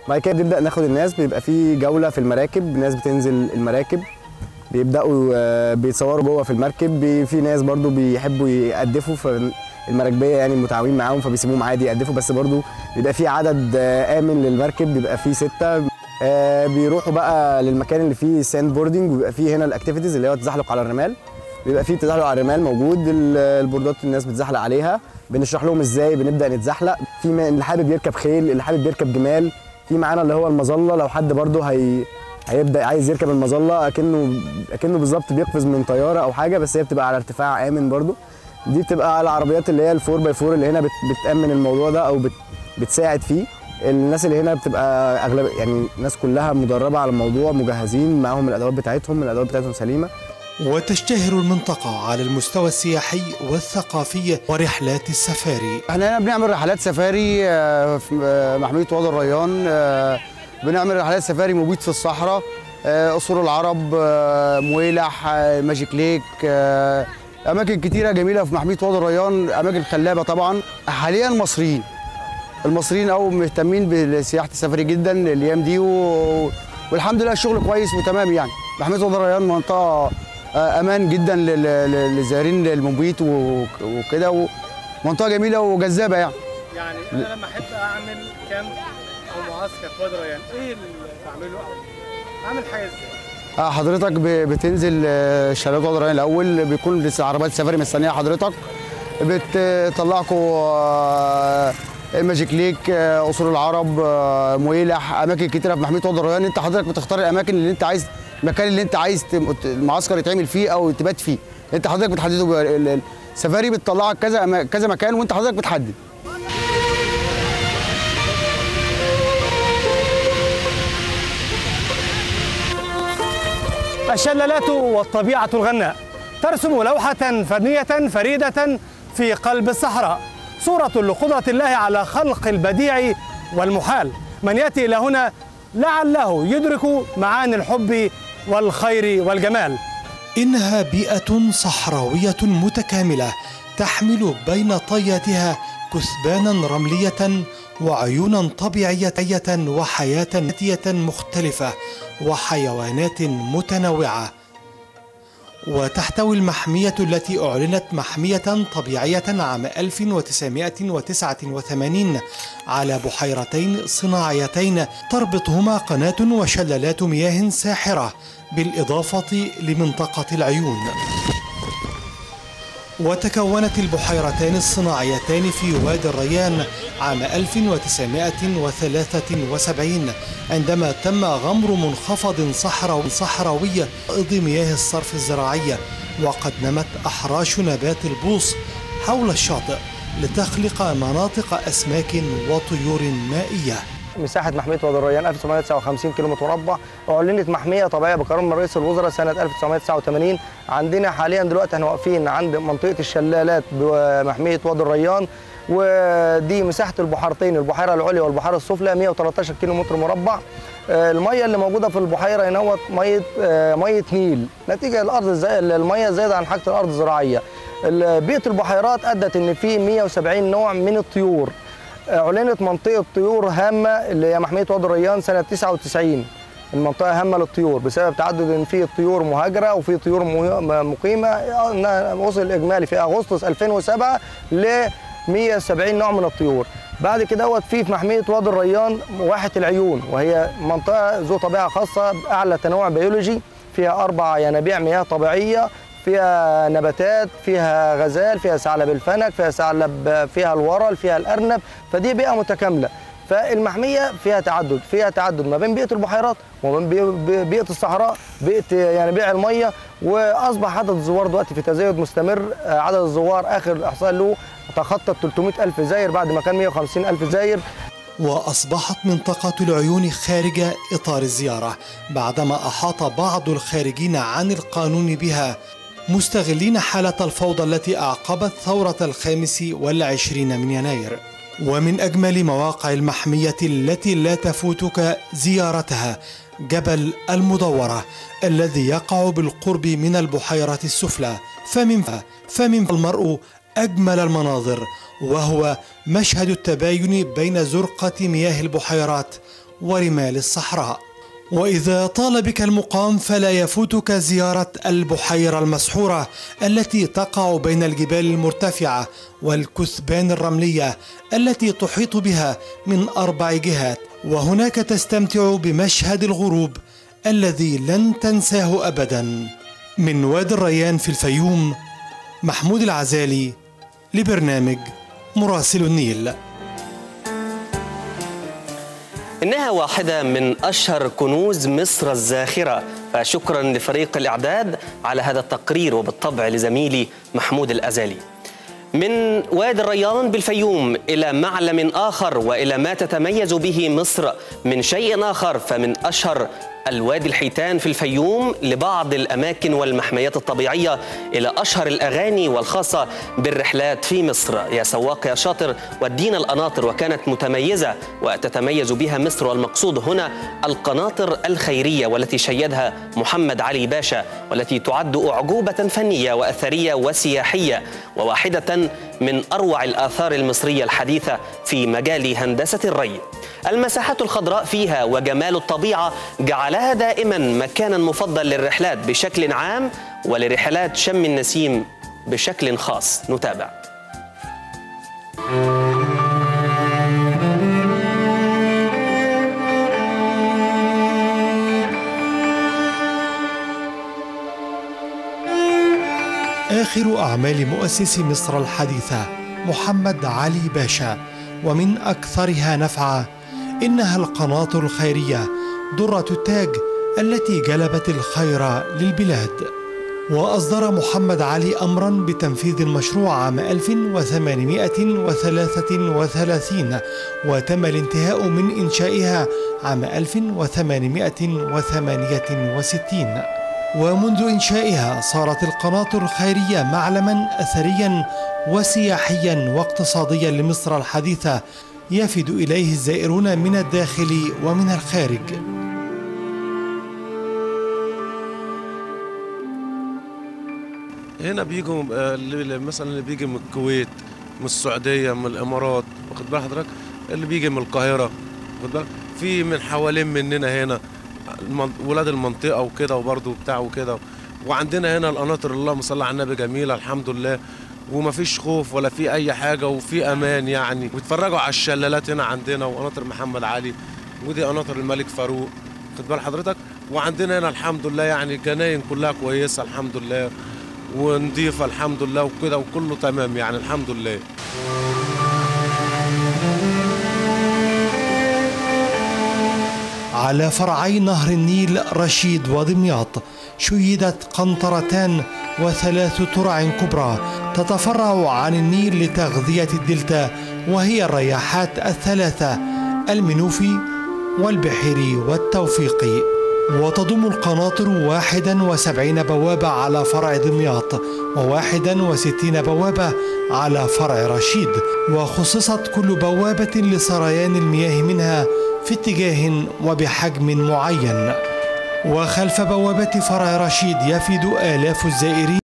بعد كده بنبدا ناخد الناس بيبقى في جوله في المراكب الناس بتنزل المراكب بيبداوا آه، بيتصوروا جوه في المركب بي- في ناس برضو بيحبوا يقدفوا فالمراكبيه يعني متعاونين معاهم فبيسيبوهم عادي يقدفوا بس برضو بيبقى في عدد آه، امن للمركب بيبقى في سته آه، بيروحوا بقى للمكان اللي فيه ساند بوردنج وبيبقى فيه هنا الاكتيفيتيز اللي هو التزحلق على الرمال بيبقى فيه تزحلق على الرمال موجود ال- البوردات الناس بتزحلق عليها بنشرح لهم ازاي بنبدا نتزحلق في م- اللي حابب يركب خيل اللي حابب يركب جمال في معانا اللي هو المظله لو حد برضه هي هيبدا عايز يركب المظله اكنه اكنه بالظبط بيقفز من طياره او حاجه بس هي بتبقى على ارتفاع امن برضه دي بتبقى على العربيات اللي هي الفور باي فور اللي هنا بت بتامن الموضوع ده او بت بتساعد فيه الناس اللي هنا بتبقى اغلب يعني الناس كلها مدربه على الموضوع مجهزين معاهم الادوات بتاعتهم الادوات بتاعتهم سليمه وتشتهر المنطقة على المستوى السياحي والثقافي ورحلات السفاري احنا هنا بنعمل رحلات سفاري آه، في آه، محمية وادي الريان آه، بنعمل رحلات سفاري مبيد في الصحراء آه، قصور العرب آه، مويلح آه، ماجيك ليك آه، اماكن كتيره جميله في محميه وادي الريان اماكن خلابه طبعا حاليا مصريين المصريين او مهتمين بسياحه السفاري جدا الايام دي و... والحمد لله الشغل كويس وتمام يعني محميه وادي الريان منطقه آه، امان جدا لل- لل- للزائرين المبيت و- وكده ومنطقه جميله وجذابه يعني يعني انا لما احب اعمل كامب او معسكر في وادي الريان ايه اللي بعمله او اعمل حاجه ازاي؟ آه، حضرتك ب- بتنزل آه، شلالات وادي الريان الاول بيكون لسه عربيات سفاري مستنيه حضرتك بتطلعكوا ماجيك ليك آه، قصور العرب آه، مويلح اماكن كتيره في محميه وادي الريان انت حضرتك بتختار الاماكن اللي انت عايز المكان اللي انت عايز تم- المعسكر يتعمل فيه او تبات فيه انت حضرتك بتحدده ب- ال- ال- السفاري بتطلعك كذا أما- كذا مكان وانت حضرتك بتحدد الشلالات والطبيعة الغناء ترسم لوحة فنية فريدة في قلب الصحراء صورة لقدرة الله على خلق البديع والمحال من يأتي إلى هنا لعله يدرك معاني الحب والخير والجمال إنها بيئة صحراوية متكاملة تحمل بين طياتها كثبانا رملية وعيونا طبيعية وحياة ناتية مختلفة وحيوانات متنوعة وتحتوي المحمية التي أعلنت محمية طبيعية عام 1989 على بحيرتين صناعيتين تربطهما قناة وشلالات مياه ساحرة بالإضافة لمنطقة العيون وتكونت البحيرتان الصناعيتان في وادي الريان عام 1973 عندما تم غمر منخفض صحراوي صحراوي فائض مياه الصرف الزراعية وقد نمت أحراش نبات البوص حول الشاطئ لتخلق مناطق أسماك وطيور مائية مساحة محمية وادي الريان 1759 كيلو مربع أعلنت محمية طبيعية بقرار من رئيس الوزراء سنة 1989 عندنا حاليا دلوقتي احنا واقفين عند منطقة الشلالات بمحمية وادي الريان ودي مساحة البحيرتين البحيرة العليا والبحيرة السفلى 113 كيلو متر مربع آه، المية اللي موجودة في البحيرة هنا مية آه، مية نيل نتيجة الأرض الزي... المية زايدة عن حاجة الأرض الزراعية ال- بيئة البحيرات أدت إن في 170 نوع من الطيور اعلنت منطقه طيور هامه اللي هي محميه وادي الريان سنه 99 المنطقه هامه للطيور بسبب تعدد ان في طيور مهاجره وفي طيور مه- مقيمه إنها وصل الاجمالي في اغسطس 2007 ل 170 نوع من الطيور بعد كده دوت في في محميه وادي الريان واحه العيون وهي منطقه ذو طبيعه خاصه باعلى تنوع بيولوجي فيها اربع ينابيع مياه طبيعيه فيها نباتات فيها غزال فيها ثعلب الفنك فيها ثعلب فيها الورل فيها الارنب فدي بيئه متكامله فالمحميه فيها تعدد فيها تعدد ما بين بيئه البحيرات وما بين بي- بي- بيئه الصحراء بيئه ينابيع الميه واصبح عدد الزوار دلوقتي في تزايد مستمر آه، عدد الزوار اخر احصاء له تخطى 300 الف زاير بعد ما كان 150 الف زاير وأصبحت منطقة العيون خارج إطار الزيارة بعدما أحاط بعض الخارجين عن القانون بها مستغلين حالة الفوضى التي أعقبت ثورة الخامس والعشرين من يناير ومن أجمل مواقع المحمية التي لا تفوتك زيارتها جبل المدورة الذي يقع بالقرب من البحيرة السفلى فمن فمن المرء أجمل المناظر وهو مشهد التباين بين زرقة مياه البحيرات ورمال الصحراء وإذا طال بك المقام فلا يفوتك زيارة البحيرة المسحورة التي تقع بين الجبال المرتفعة والكثبان الرملية التي تحيط بها من أربع جهات وهناك تستمتع بمشهد الغروب الذي لن تنساه أبدا من وادي الريان في الفيوم محمود العزالي لبرنامج مراسل النيل إنها واحدة من أشهر كنوز مصر الزاخرة فشكرا لفريق الإعداد على هذا التقرير وبالطبع لزميلي محمود الأزالي من وادي الريان بالفيوم إلى معلم آخر وإلى ما تتميز به مصر من شيء آخر فمن أشهر الوادي الحيتان في الفيوم لبعض الأماكن والمحميات الطبيعية إلى أشهر الأغاني والخاصة بالرحلات في مصر يا سواق يا شاطر ودينا القناطر وكانت متميزة وتتميز بها مصر والمقصود هنا القناطر الخيرية والتي شيدها محمد علي باشا والتي تعد أعجوبة فنية وأثرية وسياحية وواحدة من أروع الآثار المصرية الحديثة في مجال هندسة الري المساحات الخضراء فيها وجمال الطبيعة جعلها دائما مكانا مفضل للرحلات بشكل عام ولرحلات شم النسيم بشكل خاص نتابع آخر أعمال مؤسس مصر الحديثة محمد علي باشا ومن أكثرها نفعا إنها القناطر الخيرية درة التاج التي جلبت الخير للبلاد وأصدر محمد علي أمرا بتنفيذ المشروع عام 1833 وتم الانتهاء من إنشائها عام 1868 ومنذ إنشائها صارت القناطر الخيرية معلما أثريا وسياحيا واقتصاديا لمصر الحديثة يفد إليه الزائرون من الداخل ومن الخارج هنا بيجوا آه، اللي مثلا اللي بيجي من الكويت من السعوديه من الامارات واخد بال حضرتك اللي بيجي من القاهره واخد بالك في من حوالين مننا هنا المن- ولاد المنطقه وكده وبرضه بتاع وكده وعندنا هنا القناطر اللهم صل على النبي جميله الحمد لله ومفيش خوف ولا في اي حاجه وفي امان يعني ويتفرجوا على الشلالات هنا عندنا وقناطر محمد علي ودي قناطر الملك فاروق خد بال حضرتك وعندنا هنا الحمد لله يعني الجناين كلها كويسه الحمد لله ونضيفة الحمد لله وكده وكله تمام يعني الحمد لله على فرعي نهر النيل رشيد ودمياط شيدت قنطرتان وثلاث ترع كبرى تتفرع عن النيل لتغذية الدلتا وهي الرياحات الثلاثة المنوفي والبحيري والتوفيقي وتضم القناطر واحدا وسبعين بوابة على فرع دمياط وواحدا وستين بوابة على فرع رشيد وخصصت كل بوابة لسريان المياه منها في اتجاه وبحجم معين وخلف بوابة فرع رشيد يفد آلاف الزائرين